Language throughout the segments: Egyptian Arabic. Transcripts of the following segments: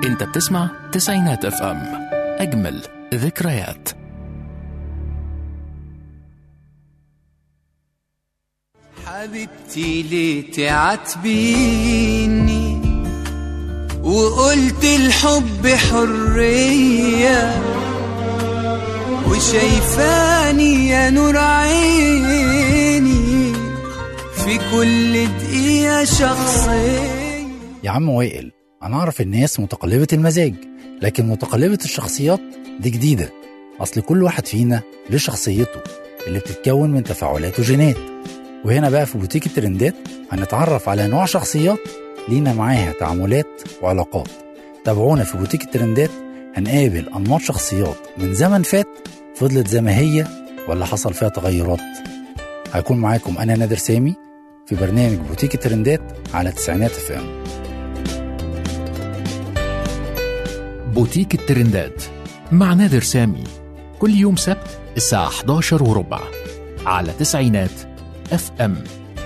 انت بتسمع تسعينات اف ام اجمل ذكريات حبيبتي ليه تعاتبيني وقلت الحب حرية وشايفاني يا نور عيني في كل دقيقة شخصية يا عم وائل انا اعرف الناس متقلبة المزاج لكن متقلبة الشخصيات دي جديدة اصل كل واحد فينا له شخصيته اللي بتتكون من تفاعلات وجينات وهنا بقى في بوتيك الترندات هنتعرف على نوع شخصيات لينا معاها تعاملات وعلاقات تابعونا في بوتيك الترندات هنقابل انماط شخصيات من زمن فات فضلت زي ما هي ولا حصل فيها تغيرات هكون معاكم انا نادر سامي في برنامج بوتيك الترندات على تسعينات اف ام بوتيك الترندات مع نادر سامي كل يوم سبت الساعة 11 وربع على تسعينات اف ام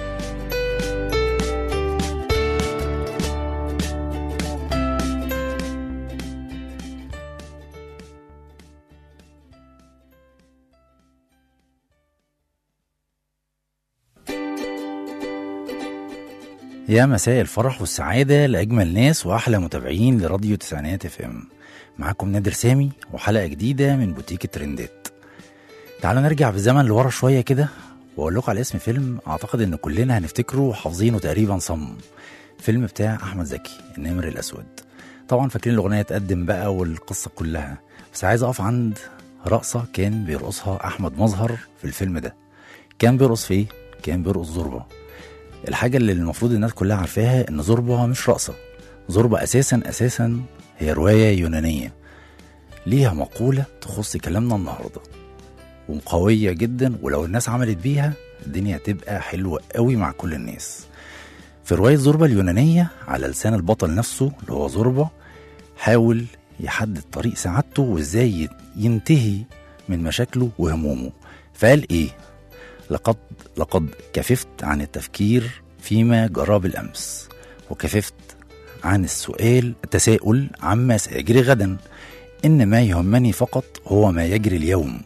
يا مساء الفرح والسعادة لأجمل ناس وأحلى متابعين لراديو تسعينات اف ام معاكم نادر سامي وحلقة جديدة من بوتيك الترندات تعالوا نرجع بالزمن لورا شوية كده وأقول لكم على اسم فيلم أعتقد إن كلنا هنفتكره وحافظينه تقريبا صم فيلم بتاع أحمد زكي النمر الأسود طبعا فاكرين الأغنية تقدم بقى والقصة كلها بس عايز أقف عند رقصة كان بيرقصها أحمد مظهر في الفيلم ده كان بيرقص في إيه؟ كان بيرقص زوربة الحاجة اللي المفروض الناس كلها عارفاها إن زوربة مش رقصة زوربة أساسا أساسا هي رواية يونانية ليها مقولة تخص كلامنا النهاردة وقوية جدا ولو الناس عملت بيها الدنيا هتبقى حلوة قوي مع كل الناس في رواية زوربة اليونانية على لسان البطل نفسه اللي هو زوربة حاول يحدد طريق سعادته وازاي ينتهي من مشاكله وهمومه فقال ايه لقد لقد كففت عن التفكير فيما جرى بالامس وكففت عن السؤال التساؤل عما سيجري غدا ان ما يهمني فقط هو ما يجري اليوم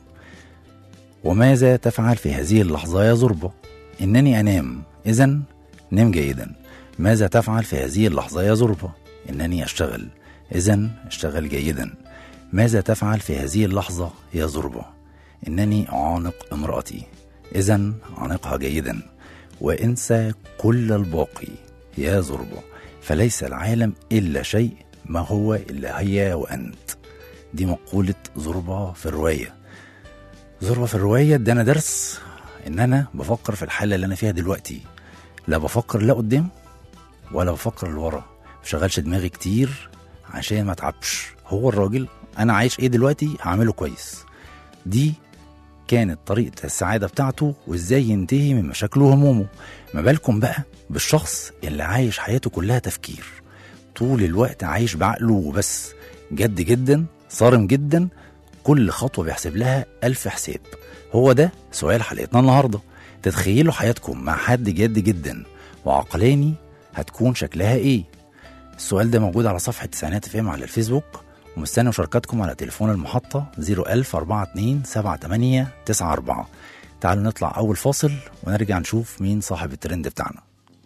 وماذا تفعل في هذه اللحظه يا زربه انني انام اذا نم جيدا ماذا تفعل في هذه اللحظه يا زربه انني اشتغل اذا اشتغل جيدا ماذا تفعل في هذه اللحظه يا زربه انني اعانق امراتي إذا عانقها جيدا وانسى كل الباقي يا زربة فليس العالم إلا شيء ما هو إلا هي وأنت دي مقولة زربة في الرواية زربة في الرواية ادانا درس إن أنا بفكر في الحالة اللي أنا فيها دلوقتي لا بفكر لا قدام ولا بفكر لورا مشغلش دماغي كتير عشان ما اتعبش هو الراجل أنا عايش إيه دلوقتي هعمله كويس دي كانت طريقة السعادة بتاعته وازاي ينتهي من مشاكله وهمومه ما بالكم بقى بالشخص اللي عايش حياته كلها تفكير طول الوقت عايش بعقله وبس جد جدا صارم جدا كل خطوة بيحسب لها ألف حساب هو ده سؤال حلقتنا النهاردة تتخيلوا حياتكم مع حد جد جدا وعقلاني هتكون شكلها ايه السؤال ده موجود على صفحة تسعينات فهم على الفيسبوك ومستني مشاركاتكم على تليفون المحطة 01042 78 94 تعالوا نطلع أول فاصل ونرجع نشوف مين صاحب الترند بتاعنا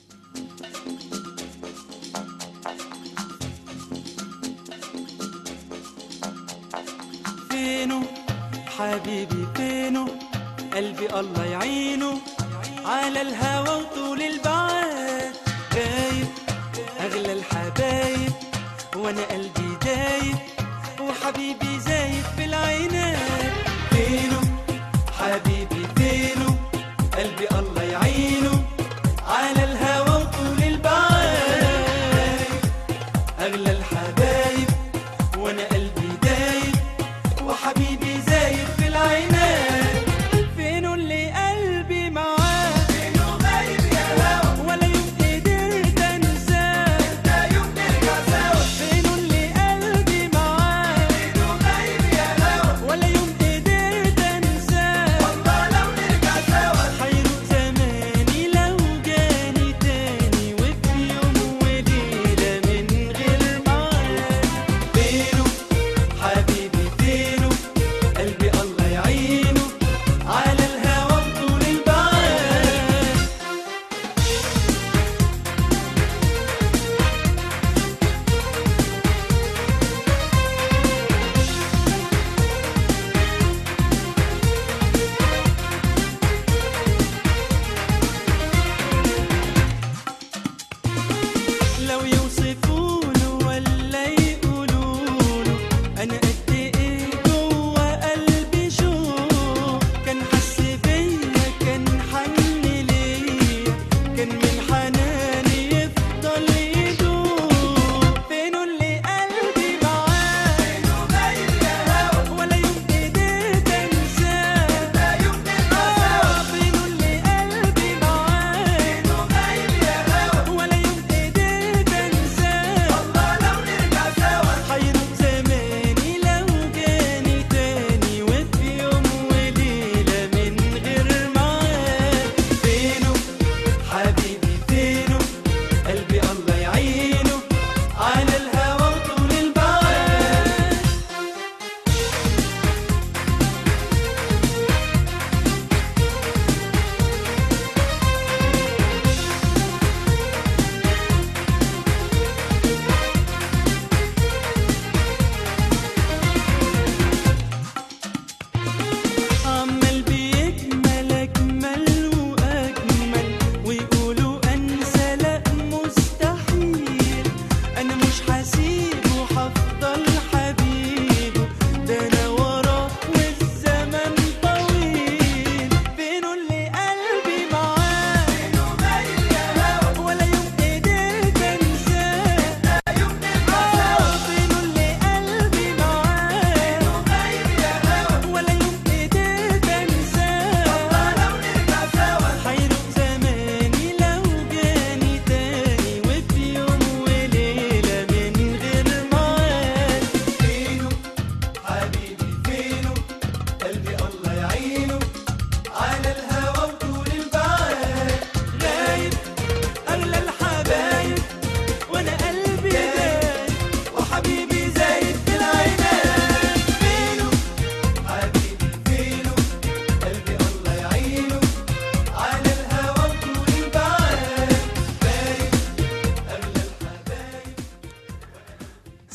فينه حبيبي فينه قلبي الله يعينه على الهوى وطول البعاد غايب أغلى الحبايب وأنا قلبي دايب وحبيبي زايد في العينات فينه حبيبي فينه قلبي الله يعينه على الهوى وطول البعاد أغلى الحبايب وأنا قلبي دايب وحبيبي زايد في العينات فينه اللي قلبي معاه فينه غايب يا هوا ولا يوم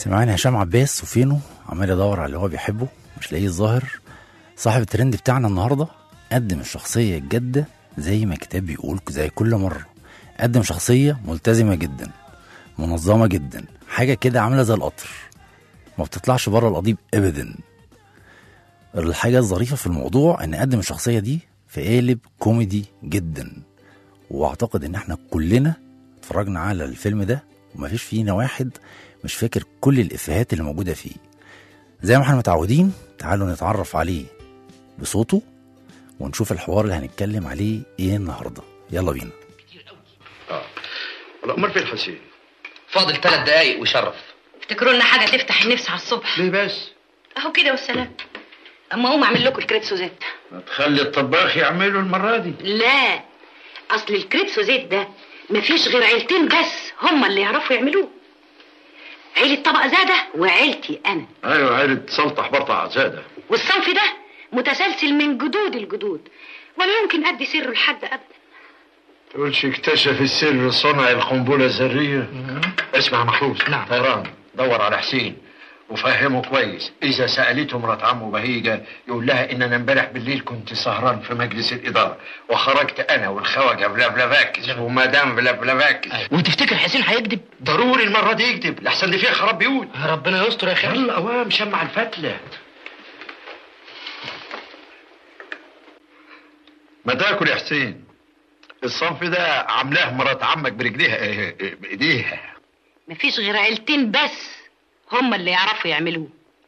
سمعنا هشام عباس وفينه عمال يدور على اللي هو بيحبه مش لاقيه الظاهر صاحب الترند بتاعنا النهارده قدم الشخصيه الجاده زي ما الكتاب بيقول زي كل مره قدم شخصيه ملتزمه جدا منظمه جدا حاجه كده عامله زي القطر ما بتطلعش بره القضيب ابدا الحاجه الظريفه في الموضوع ان قدم الشخصيه دي في قالب كوميدي جدا واعتقد ان احنا كلنا اتفرجنا على الفيلم ده ومفيش فينا واحد مش فاكر كل الافيهات اللي موجوده فيه زي ما احنا متعودين تعالوا نتعرف عليه بصوته ونشوف الحوار اللي هنتكلم عليه ايه النهارده يلا بينا الأمر فين حسين؟ فاضل ثلاث دقايق وشرف افتكروا لنا حاجه تفتح النفس على الصبح ليه بس؟ اهو كده والسلام اما اقوم اعمل لكم الكريتسو زيت ما تخلي الطباخ يعمله المرة دي لا اصل الكريتسو زيت ده مفيش غير عيلتين بس هما اللي يعرفوا يعملوه عيلة طبق زادة وعيلتي أنا أيوة عيلة سلطح برطع زادة والصنف ده متسلسل من جدود الجدود ولا يمكن أدي سره لحد أبدا تقولش اكتشف السر صنع القنبلة الذرية اسمع محروس نعم طيران دور على حسين وفهمه كويس إذا سألته مرات عمه بهيجة يقول لها إن أنا امبارح بالليل كنت سهران في مجلس الإدارة وخرجت أنا والخواجة بلافلافاكس ومدام بلافلافاكس وتفتكر حسين هيكذب ضروري المرة دي يكذب لحسن اللي فيها خراب بيوت ربنا يستر يا خالد يلا قوام شمع الفتلة ما تاكل يا حسين الصنف ده عاملاه مرات عمك برجليها اه، اه، بايديها مفيش غير عيلتين بس هما اللي يعرفوا يعملوه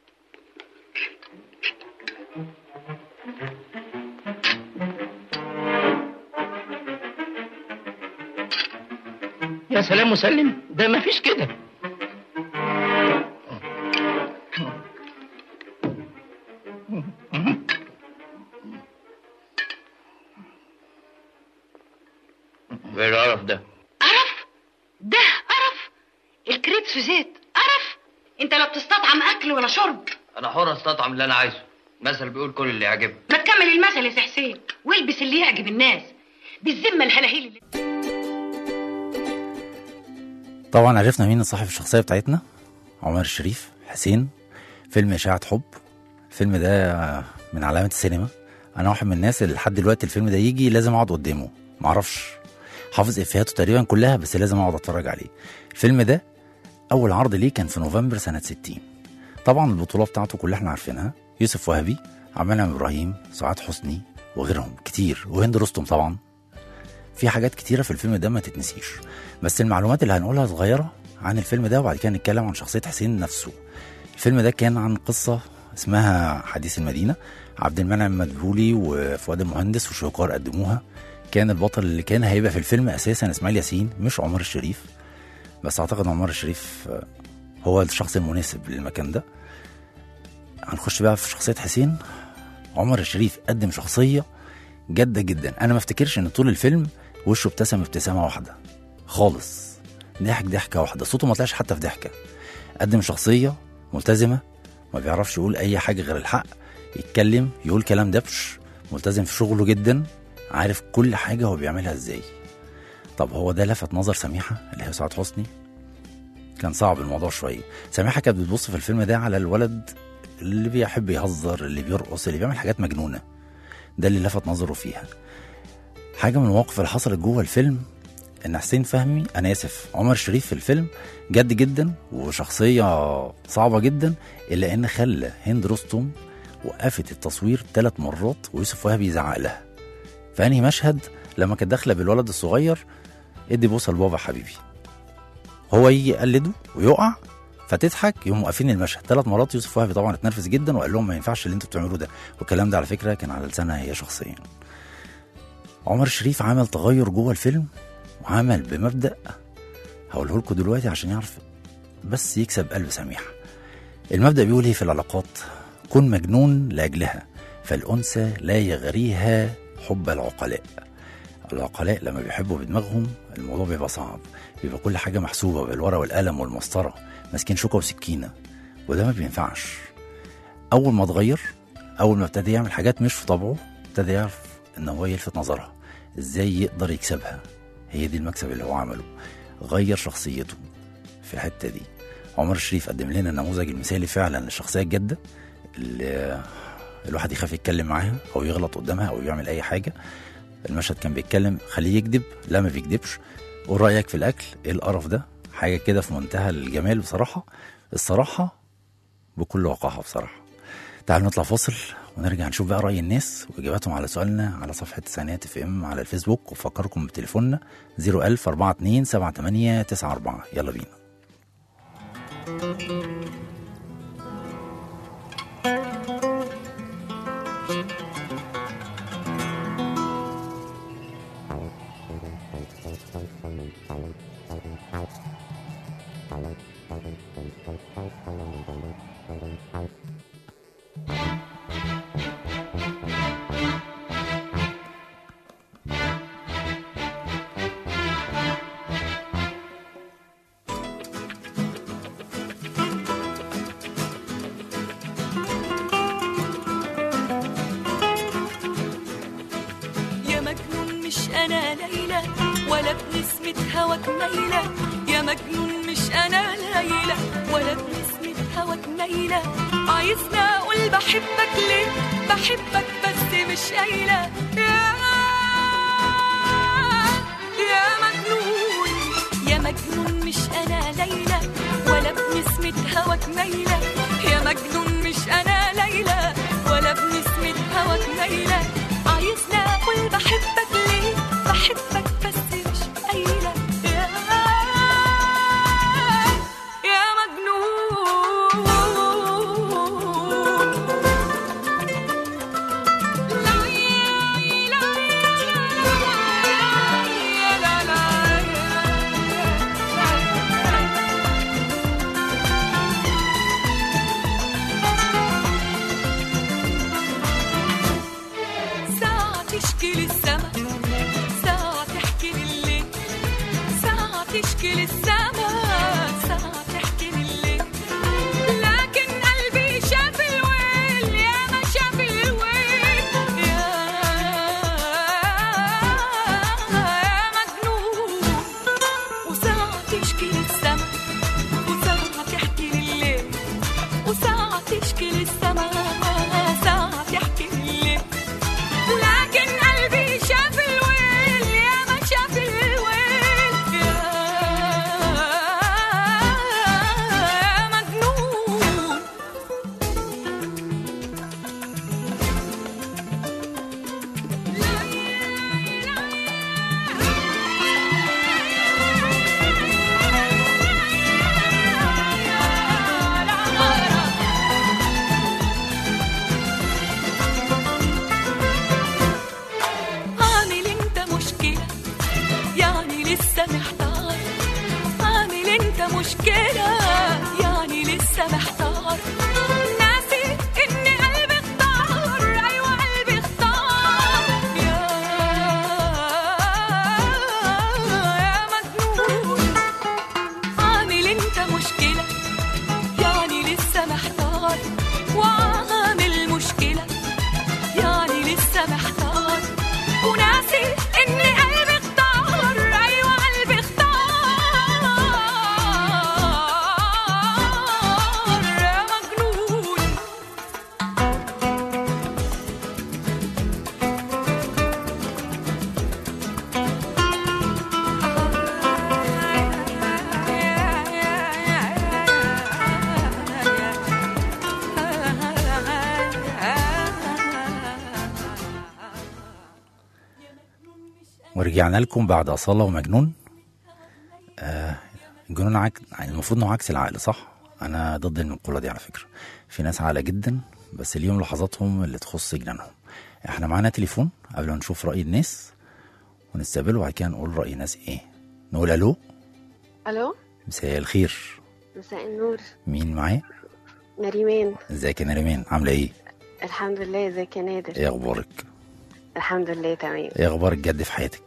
يا سلام مسلم ده ما فيش كده ايه القرف ده قرف ده قرف الكريتسو زيت قرف انت لا بتستطعم اكل ولا شرب انا حر استطعم اللي انا عايزه مثل بيقول كل اللي يعجبه ما تكمل المثل يا سي حسين والبس اللي يعجب الناس بالذمه الهلاهيل اللي طبعا عرفنا مين صاحب الشخصيه بتاعتنا عمر الشريف حسين فيلم اشاعه حب الفيلم ده من علامه السينما انا واحد من الناس اللي لحد دلوقتي الفيلم ده يجي لازم اقعد قدامه معرفش حافظ افيهاته تقريبا كلها بس لازم اقعد اتفرج عليه الفيلم ده اول عرض ليه كان في نوفمبر سنه 60 طبعا البطوله بتاعته كلها احنا عارفينها يوسف وهبي عمال ابراهيم سعاد حسني وغيرهم كتير وهند رستم طبعا في حاجات كتيره في الفيلم ده ما تتنسيش بس المعلومات اللي هنقولها صغيره عن الفيلم ده وبعد كده نتكلم عن شخصيه حسين نفسه الفيلم ده كان عن قصه اسمها حديث المدينه عبد المنعم مدبولي وفؤاد المهندس وشويكار قدموها كان البطل اللي كان هيبقى في الفيلم اساسا اسماعيل ياسين مش عمر الشريف بس اعتقد عمر الشريف آه، هو الشخص المناسب للمكان ده هنخش بقى في شخصيه حسين عمر الشريف قدم شخصيه جاده جدا انا ما افتكرش ان طول الفيلم وشه ابتسم ابتسامه واحده خالص ضحك ضحكه واحده صوته ما طلعش حتى في ضحكه قدم شخصيه ملتزمه ما بيعرفش يقول اي حاجه غير الحق يتكلم يقول كلام دبش ملتزم في شغله جدا عارف كل حاجه هو بيعملها ازاي طب هو ده لفت نظر سميحه اللي هي سعاد حسني كان صعب الموضوع شويه سميحه كانت بتبص في الفيلم ده على الولد اللي بيحب يهزر اللي بيرقص اللي بيعمل حاجات مجنونه ده اللي لفت نظره فيها حاجه من المواقف اللي حصلت جوه الفيلم ان حسين فهمي انا اسف عمر شريف في الفيلم جد جدا وشخصيه صعبه جدا الا ان خلى هند رستم وقفت التصوير ثلاث مرات ويوسف وهبي يزعق لها في انهي مشهد لما كانت داخله بالولد الصغير ادي بوسه لبابا حبيبي هو يجي يقلده ويقع فتضحك يقوموا واقفين المشهد ثلاث مرات يوسف وهبي طبعا اتنرفز جدا وقال لهم ما ينفعش اللي انتوا بتعملوه ده والكلام ده على فكره كان على لسانها هي شخصيا عمر شريف عمل تغير جوه الفيلم وعمل بمبدا هقوله لكم دلوقتي عشان يعرف بس يكسب قلب سميحه المبدا بيقول ايه في العلاقات كن مجنون لاجلها فالانثى لا يغريها حب العقلاء العقلاء لما بيحبوا بدماغهم الموضوع بيبقى صعب بيبقى كل حاجه محسوبه بالورقه والقلم والمسطره ماسكين شوكه وسكينه وده ما بينفعش اول ما اتغير اول ما ابتدى يعمل حاجات مش في طبعه ابتدى يعرف ان هو يلفت نظرها ازاي يقدر يكسبها هي دي المكسب اللي هو عمله غير شخصيته في الحته دي عمر الشريف قدم لنا النموذج المثالي فعلا للشخصيه الجاده اللي الواحد يخاف يتكلم معاها او يغلط قدامها او يعمل اي حاجه المشهد كان بيتكلم خليه يكذب لا ما بيكذبش قول رايك في الاكل ايه القرف ده حاجه كده في منتهى الجمال بصراحه الصراحه بكل وقاحه بصراحه تعالوا نطلع فاصل ونرجع نشوف بقى راي الناس واجاباتهم على سؤالنا على صفحه تسعينات اف ام على الفيسبوك وفكركم بتليفوننا 01000 42 78 94 يلا بينا يا مجنون مش انا ليلى ولا بنسمة هواك ميلة يا مجنون مش انا ليلى ولا بنسمة هواك ميلة عايزني اقول بحبك ليه بحبك بس مش قايلة يا يا مجنون يا مجنون مش انا ليلى ولا بنسمة هواك ميلة يا مجنون مش انا ليلى ولا بنسمة هواك ميلة عايزني اقول بحبك ليه بحبك بس مش قايلة يا يا مجنون ساعة تشكي للسما ساعة تحكي لليل ساعة تشكي للسما ساعة تحكي لليل لكن قلبي شاف الويل يا ما شاف الويل يا يا مجنون وساعة تشكي للسما وساعة تحكي لليل وساعة تشكي للسما ساعة تحكي لليل لكن قلبي شاف الويل يا ما شاف الويل يا يا مجنون عامل انت مشكلة يعني لسه محتار عامل انت مشكلة يعني لسه محتار ناسي ان قلبي اختار ايوه قلبي اختار يا يا مجنون عامل انت مشكلة يعني لسه محتار وعامل مشكلة يعني لسه محتار وناسي ان قلبي اختار ايوه قلبي اختار يا مجنون ورجعنا لكم بعد أصالة ومجنون آه الجنون عك... يعني المفروض انه عكس العقل صح؟ أنا ضد المقولة دي على فكرة في ناس عاقلة جدا بس ليهم لحظاتهم اللي تخص جنانهم احنا معانا تليفون قبل ما نشوف رأي الناس ونستقبله وبعد كده نقول رأي الناس ايه نقول الو الو مساء الخير مساء النور مين معايا نريمان ازيك يا نريمان عامله ايه الحمد لله ازيك يا نادر ايه اخبارك الحمد لله تمام ايه اخبار الجد في حياتك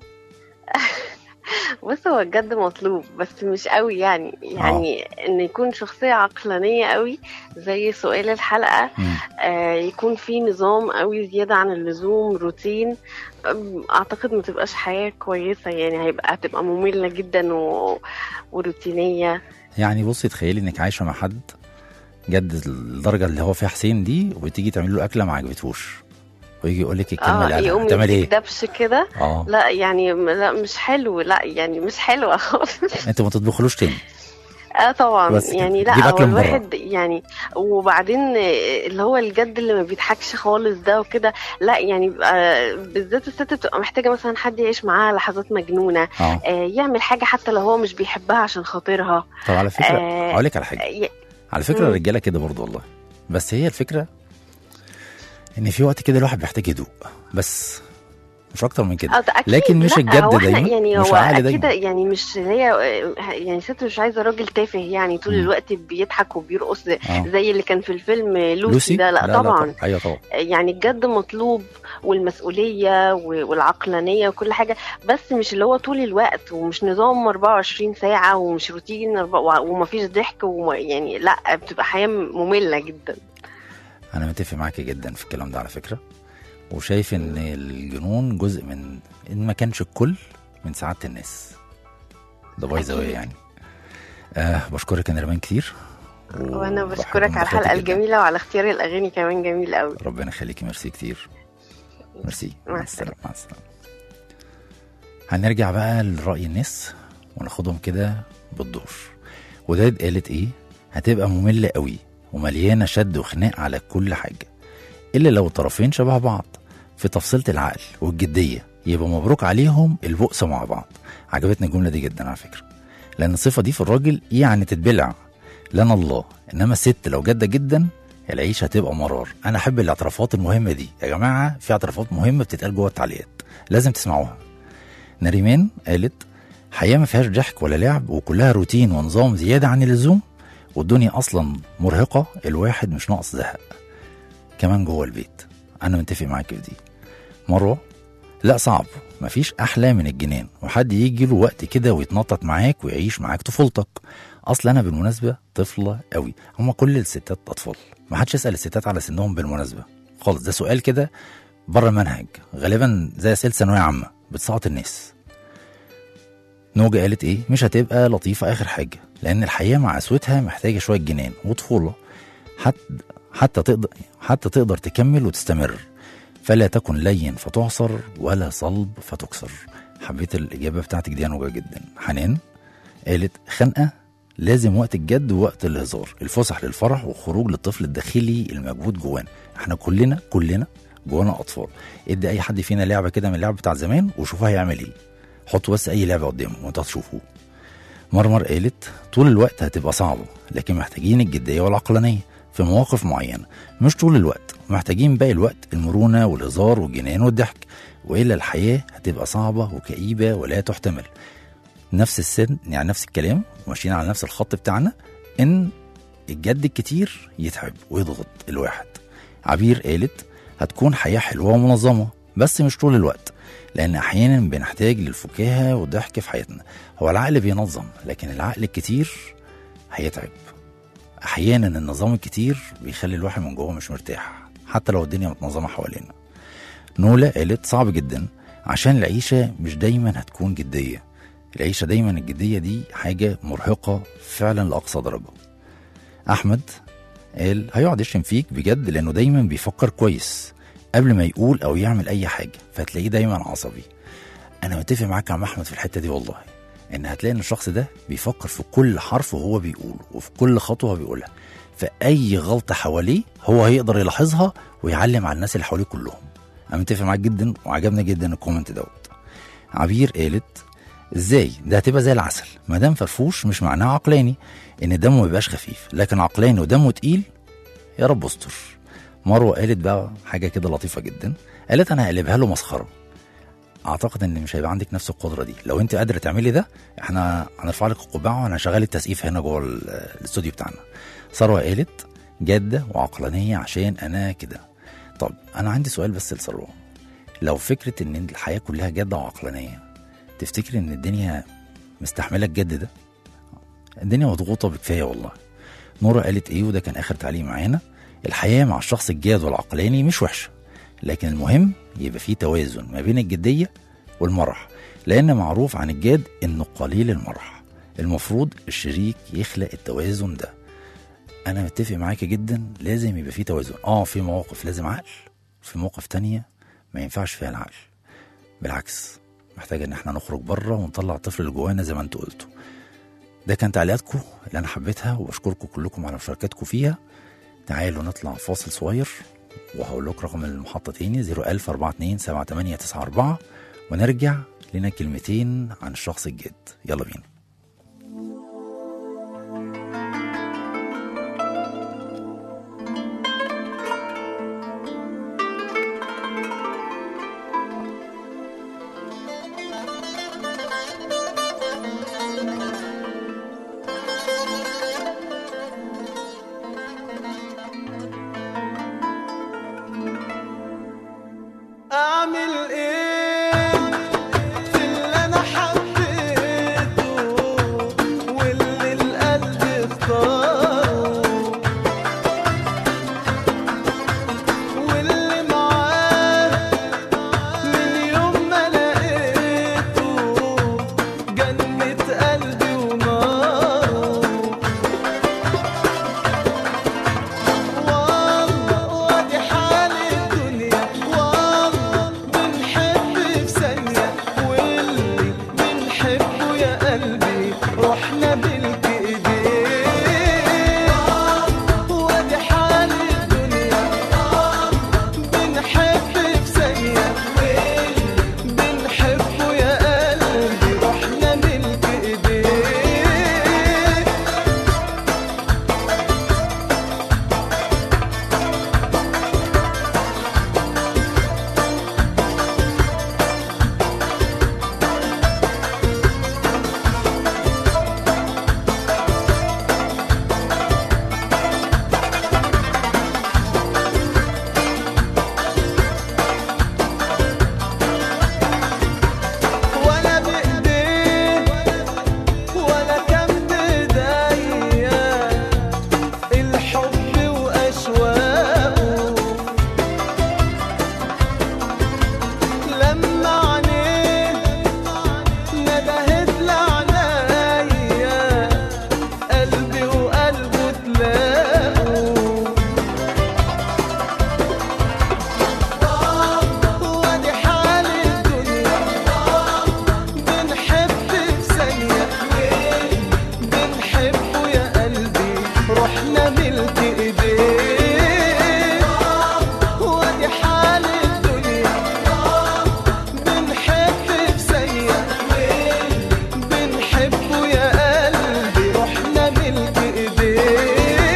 بص هو الجد مطلوب بس مش قوي يعني يعني ان يكون شخصية عقلانية قوي زي سؤال الحلقة مم. آه يكون في نظام قوي زيادة عن اللزوم روتين أم، اعتقد ما تبقاش حياة كويسة يعني هيبقى هتبقى مملة جدا و... وروتينية يعني بصي تخيلي انك عايشه مع حد جد الدرجه اللي هو فيها حسين دي وتيجي تعملي له اكله ما عجبتهوش ويجي يقول لك الكلمه اه اللي قالها يقوم هتعمل ايه؟ يديك دبش كده اه لا يعني لا مش حلو لا يعني مش حلوة خالص انت ما تطبخلوش تاني اه طبعا بس كده. يعني جيب لا هو أكل من بره. الواحد يعني وبعدين آه، اللي هو الجد اللي ما بيضحكش خالص ده وكده لا يعني بيبقى بالذات الست بتبقى محتاجة مثلا حد يعيش معاها لحظات مجنونة اه آه، يعمل حاجة حتى لو هو مش بيحبها عشان خاطرها طب على فكره آه، هقول لك على حاجه ي- على فكره مم. الرجاله كده برضو والله بس هي الفكره ان في وقت كده الواحد بيحتاج هدوء بس مش اكتر من كده آه، ده أكيد لكن مش لا، الجد هو إحنا دايما يعني مش هو العقل اكيد دايما يعني مش هي يعني ست مش عايزه راجل تافه يعني طول مم. الوقت بيضحك وبيرقص آه. زي اللي كان في الفيلم لوسي, ده لا, لا طبعا لا ايوه طبعا يعني الجد مطلوب والمسؤوليه و- والعقلانيه وكل حاجه بس مش اللي هو طول الوقت ومش نظام 24 ساعه ومش روتين أربع- ومفيش ضحك ويعني لا بتبقى حياه ممله جدا انا متفق معاكي جدا في الكلام ده على فكره وشايف ان الجنون جزء من ان ما كانش الكل من سعاده الناس ده باي ذا واي يعني آه بشكرك يا نرمان كتير وانا وبحب بشكرك على مداخلتك الحلقه جداً. الجميله وعلى اختيار الاغاني كمان جميل قوي ربنا يخليكي ميرسي كتير ميرسي مع مع السلامه مع السلامه هنرجع بقى لرأي الناس وناخدهم كده بالدور وداد قالت ايه هتبقى مملة قوي ومليانة شد وخناق على كل حاجة إلا لو الطرفين شبه بعض في تفصيلة العقل والجدية يبقى مبروك عليهم البؤس مع بعض عجبتني الجملة دي جدا على فكرة لأن الصفة دي في الراجل يعني تتبلع لنا الله إنما الست لو جادة جدا العيشة هتبقى مرار أنا أحب الاعترافات المهمة دي يا جماعة في اعترافات مهمة بتتقال جوه التعليقات لازم تسمعوها نريمان قالت حياة ما فيهاش ضحك ولا لعب وكلها روتين ونظام زيادة عن اللزوم والدنيا أصلا مرهقة الواحد مش ناقص زهق كمان جوه البيت أنا متفق معاك في دي مروة لا صعب مفيش أحلى من الجنان وحد يجي له وقت كده ويتنطط معاك ويعيش معاك طفولتك أصل أنا بالمناسبة طفلة قوي هما كل الستات أطفال ما حدش يسأل الستات على سنهم بالمناسبة خالص ده سؤال كده بره المنهج غالبا زي أسئلة ثانوية عامة بتسقط الناس نوجة قالت ايه مش هتبقى لطيفة اخر حاجة لان الحياة مع قسوتها محتاجة شوية جنان وطفولة حتى حتى تقدر حتى تقدر تكمل وتستمر فلا تكن لين فتعصر ولا صلب فتكسر حبيت الإجابة بتاعتك دي يا نوجة جدا حنان قالت خنقة لازم وقت الجد ووقت الهزار الفسح للفرح والخروج للطفل الداخلي الموجود جوانا احنا كلنا كلنا جوانا اطفال ادي اي حد فينا لعبه كده من اللعب بتاع زمان وشوفوا هيعمل ايه حطوا بس اي لعبه قدامه وانتوا هتشوفوه مرمر قالت طول الوقت هتبقى صعبه لكن محتاجين الجديه والعقلانيه في مواقف معينه مش طول الوقت محتاجين باقي الوقت المرونه والهزار والجنان والضحك والا الحياه هتبقى صعبه وكئيبه ولا تحتمل نفس السن يعني نفس الكلام وماشيين على نفس الخط بتاعنا ان الجد الكتير يتعب ويضغط الواحد عبير قالت هتكون حياة حلوة ومنظمة بس مش طول الوقت لأن أحيانا بنحتاج للفكاهة والضحك في حياتنا هو العقل بينظم لكن العقل الكتير هيتعب أحيانا النظام الكتير بيخلي الواحد من جوه مش مرتاح حتى لو الدنيا متنظمة حوالينا نولا قالت صعب جدا عشان العيشة مش دايما هتكون جدية العيشة دايما الجدية دي حاجة مرهقة فعلا لأقصى درجة أحمد قال هيقعد يشتم فيك بجد لأنه دايما بيفكر كويس قبل ما يقول أو يعمل أي حاجة فتلاقيه دايما عصبي أنا متفق معاك يا عم أحمد في الحتة دي والله إن هتلاقي إن الشخص ده بيفكر في كل حرف وهو بيقوله وفي كل خطوة هو بيقولها فأي غلطة حواليه هو هيقدر يلاحظها ويعلم على الناس اللي حواليه كلهم أنا متفق معاك جدا وعجبني جدا الكومنت دوت عبير قالت ازاي ده هتبقى زي العسل ما دام فرفوش مش معناه عقلاني ان دمه ما يبقاش خفيف لكن عقلاني ودمه تقيل يا رب استر مروه قالت بقى حاجه كده لطيفه جدا قالت انا هقلبها له مسخره اعتقد ان مش هيبقى عندك نفس القدره دي لو انت قادره تعملي ده احنا هنرفع لك القبعه وانا شغال التسقيف هنا جوه ال- الاستوديو بتاعنا ثروه قالت جاده وعقلانيه عشان انا كده طب انا عندي سؤال بس لثروه لو فكره ان الحياه كلها جاده وعقلانيه تفتكري ان الدنيا مستحمله الجد ده الدنيا مضغوطه بكفايه والله نورة قالت ايه وده كان اخر تعليق معانا الحياه مع الشخص الجاد والعقلاني مش وحشه لكن المهم يبقى فيه توازن ما بين الجديه والمرح لان معروف عن الجاد انه قليل المرح المفروض الشريك يخلق التوازن ده انا متفق معاك جدا لازم يبقى في توازن اه في مواقف لازم عقل في مواقف تانية ما ينفعش فيها العقل بالعكس محتاج ان احنا نخرج بره ونطلع الطفل اللي جوانا زي ما انتوا قلتوا ده كان تعليقاتكم اللي انا حبيتها وبشكركم كلكم على مشاركتكم فيها تعالوا نطلع فاصل صغير وهقول لكم رقم المحطة تاني 01000 42 7894 ونرجع لنا كلمتين عن الشخص الجاد يلا بينا اعمل ايه في اللي انا حبيته واللي القلب اختاره واللي معاه من يوم ما لقيته جنة قلبي وناره والله وادي حال الدنيا والله بنحب في ثانية واللي بنحبه يا قلبي رحنا ملك ايديه وادي حال الدنيا بنحب في ثانية واللي بنحبه يا قلبي رحنا ملك ايديه ولا بإيديه ولا كان بإيديا الحب وأشواقه لما عينيه ندهت لعنايا قلبي وقلبه تلاقوا وادي حال الدنيا بنحب في ثانية بنحبه يا قلبي رحنا ملك ايديه وادي حال الدنيا بنحب في ثانية بنحبه يا قلبي رحنا ملك ايديه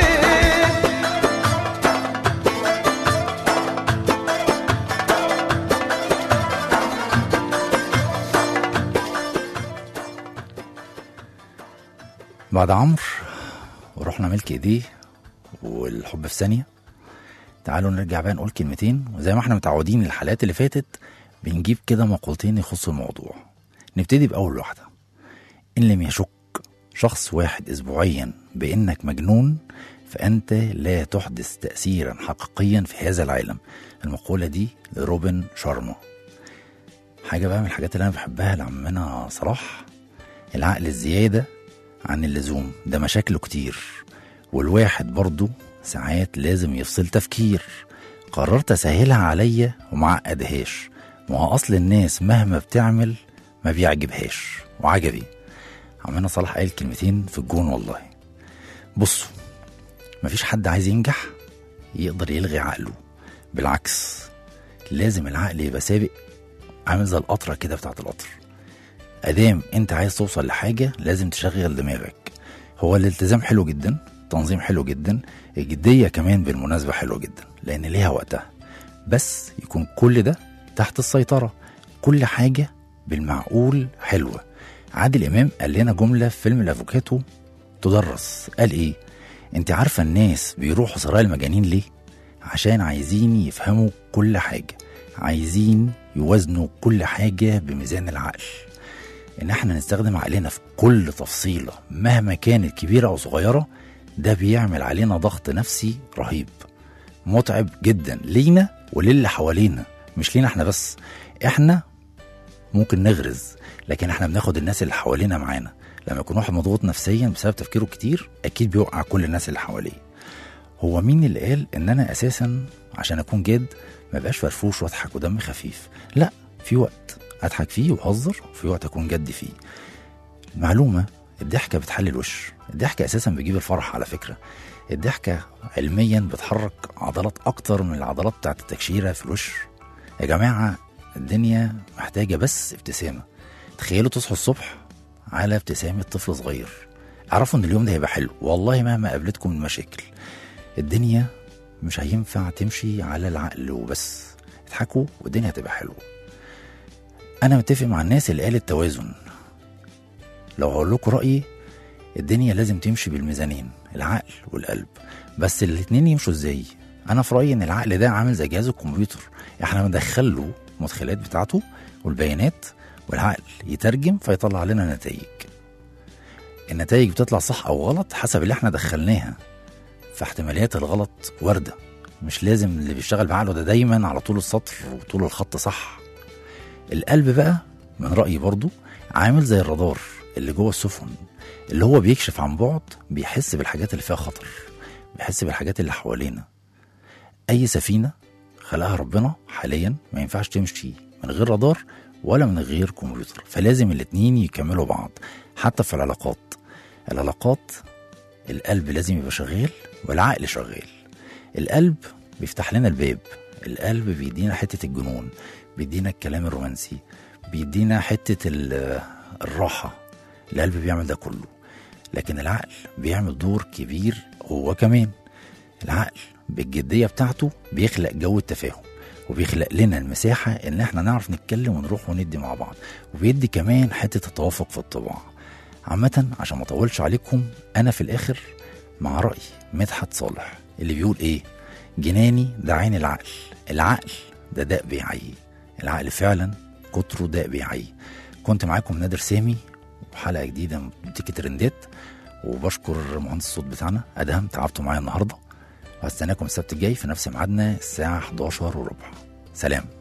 بعد عمرو ورحنا ملك ايديه والحب في ثانيه تعالوا نرجع بقى نقول كلمتين وزي ما احنا متعودين الحلقات اللي فاتت بنجيب كده مقولتين يخصوا الموضوع نبتدي بأول واحدة إن لم يشك شخص واحد أسبوعيا بأنك مجنون فأنت لا تحدث تأثيرا حقيقيا في هذا العالم المقولة دي لروبن شارما حاجة بقى من الحاجات اللي أنا بحبها لعمنا صلاح العقل الزيادة عن اللزوم ده مشاكله كتير والواحد برضه ساعات لازم يفصل تفكير قررت أسهلها عليا ومعقدهاش ما هو أصل الناس مهما بتعمل ما بيعجبهاش وعجبي عمنا صلاح قال كلمتين في الجون والله بصوا مفيش حد عايز ينجح يقدر يلغي عقله بالعكس لازم العقل يبقى سابق عامل زي القطرة كده بتاعت القطر ادام انت عايز توصل لحاجة لازم تشغل دماغك هو الالتزام حلو جدا التنظيم حلو جدا الجدية كمان بالمناسبة حلوة جدا لان ليها وقتها بس يكون كل ده تحت السيطرة كل حاجة بالمعقول حلوة عادل إمام قال لنا جملة في فيلم الأفوكاتو تدرس قال إيه أنت عارفة الناس بيروحوا سرايا المجانين ليه عشان عايزين يفهموا كل حاجة عايزين يوازنوا كل حاجة بميزان العقل إن احنا نستخدم عقلنا في كل تفصيلة مهما كانت كبيرة أو صغيرة ده بيعمل علينا ضغط نفسي رهيب متعب جدا لينا وللي حوالينا مش لينا احنا بس احنا ممكن نغرز لكن احنا بناخد الناس اللي حوالينا معانا لما يكون واحد مضغوط نفسيا بسبب تفكيره كتير اكيد بيوقع كل الناس اللي حواليه هو مين اللي قال ان انا اساسا عشان اكون جاد ما بقاش فرفوش واضحك ودمي خفيف لا في وقت اضحك فيه واهزر وفي وقت اكون جد فيه معلومه الضحكه بتحلي الوش الضحكه اساسا بتجيب الفرح على فكره الضحكه علميا بتحرك عضلات اكتر من العضلات بتاعت التكشيره في الوش يا جماعه الدنيا محتاجه بس ابتسامه تخيلوا تصحوا الصبح على ابتسامه طفل صغير اعرفوا ان اليوم ده هيبقى حلو والله مهما قابلتكم من مشاكل الدنيا مش هينفع تمشي على العقل وبس اضحكوا والدنيا هتبقى حلوه انا متفق مع الناس اللي قالت توازن لو هقول لكم رايي الدنيا لازم تمشي بالميزانين العقل والقلب بس الاتنين يمشوا ازاي انا في رايي ان العقل ده عامل زي جهاز الكمبيوتر احنا بندخل له المدخلات بتاعته والبيانات والعقل يترجم فيطلع لنا نتائج النتائج بتطلع صح او غلط حسب اللي احنا دخلناها فاحتماليات الغلط وارده مش لازم اللي بيشتغل بعقله ده دايما على طول السطر وطول الخط صح القلب بقى من رأيي برضو عامل زي الرادار اللي جوه السفن اللي هو بيكشف عن بعد بيحس بالحاجات اللي فيها خطر بيحس بالحاجات اللي حوالينا أي سفينة خلقها ربنا حاليا ما ينفعش تمشي من غير رادار ولا من غير كمبيوتر فلازم الاتنين يكملوا بعض حتى في العلاقات العلاقات القلب لازم يبقى شغال والعقل شغال القلب بيفتح لنا الباب القلب بيدينا حتة الجنون بيدينا الكلام الرومانسي بيدينا حتة ال- الراحة القلب بيعمل ده كله لكن العقل بيعمل دور كبير هو كمان العقل بالجدية بتاعته بيخلق جو التفاهم وبيخلق لنا المساحة إن احنا نعرف نتكلم ونروح وندي مع بعض وبيدي كمان حتة التوافق في الطباع عامة عشان ما اطولش عليكم أنا في الآخر مع رأي مدحت صالح اللي بيقول إيه جناني ده عين العقل العقل ده داء بيعي العقل فعلا كتره داء بيعي كنت معاكم نادر سامي وحلقة جديدة من بوتيك ترندات وبشكر مهندس الصوت بتاعنا أدهم تعبتوا معايا النهاردة وهستناكم السبت الجاي في نفس ميعادنا الساعة 11 وربع سلام